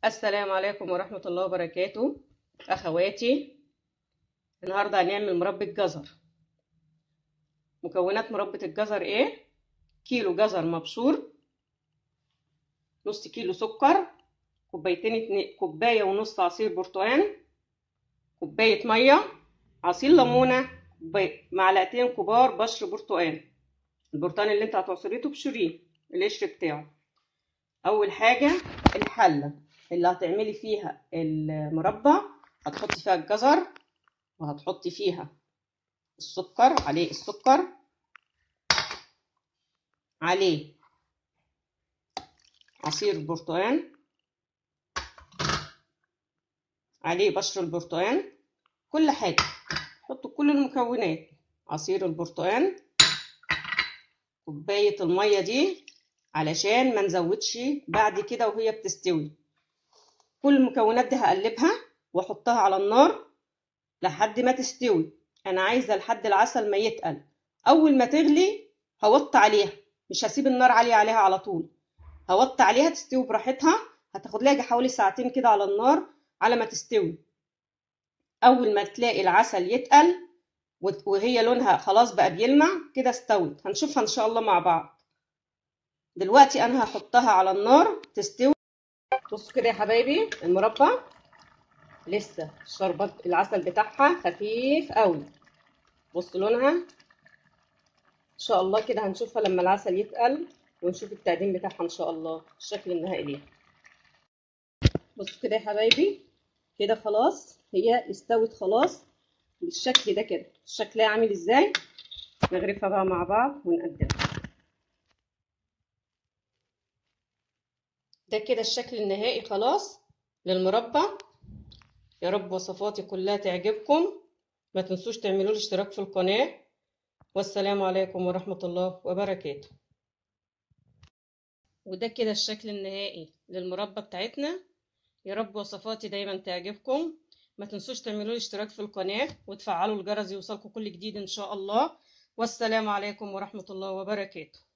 السلام عليكم ورحمة الله وبركاته أخواتي النهاردة هنعمل مربى جزر مكونات مربى الجزر إيه؟ كيلو جزر مبشور نص كيلو سكر كوبايتين اتنين كوباية ونص عصير برتقال كوباية مية عصير ليمونة كوباية معلقتين كبار بشر برتقال البرتقال اللي انت هتعصريه تبشريه القشر بتاعه أول حاجة الحلة اللي هتعملي فيها المربى هتحطي فيها الجزر وهتحطي فيها السكر عليه السكر عليه عصير البرتقال عليه بشر البرتقال كل حاجة حطوا كل المكونات عصير البرتقال كوباية المية دي علشان ما نزودش بعد كده وهي بتستوي كل المكونات دي هقلبها واحطها على النار لحد ما تستوي انا عايزه لحد العسل ما يتقل اول ما تغلي هوطي عليها مش هسيب النار عاليه عليها على طول هوطي عليها تستوي براحتها هتاخد لها حوالي ساعتين كده على النار على ما تستوي اول ما تلاقي العسل يتقل وهي لونها خلاص بقى بيلمع كده استوت هنشوفها ان شاء الله مع بعض دلوقتي انا هحطها على النار تستوي بصوا كده يا حبايبي المربى لسه الشربات العسل بتاعها خفيف قوي بصوا لونها ان شاء الله كده هنشوفها لما العسل يتقل ونشوف التقديم بتاعها ان شاء الله الشكل النهائي ليها بصوا كده يا حبايبي كده خلاص هي استوت خلاص بالشكل ده كده شكلها عامل ازاي نغرفها بقى مع بعض ونقدمها ده كده الشكل النهائي خلاص للمربى يا رب وصفاتي كلها تعجبكم ما تنسوش تعملوا لي اشتراك في القناة والسلام عليكم ورحمة الله وبركاته وده كده الشكل النهائي للمربى بتاعتنا يا رب وصفاتي دايما تعجبكم ما تنسوش تعملوا لي اشتراك في القناة وتفعلوا الجرس يوصلكم كل جديد ان شاء الله والسلام عليكم ورحمة الله وبركاته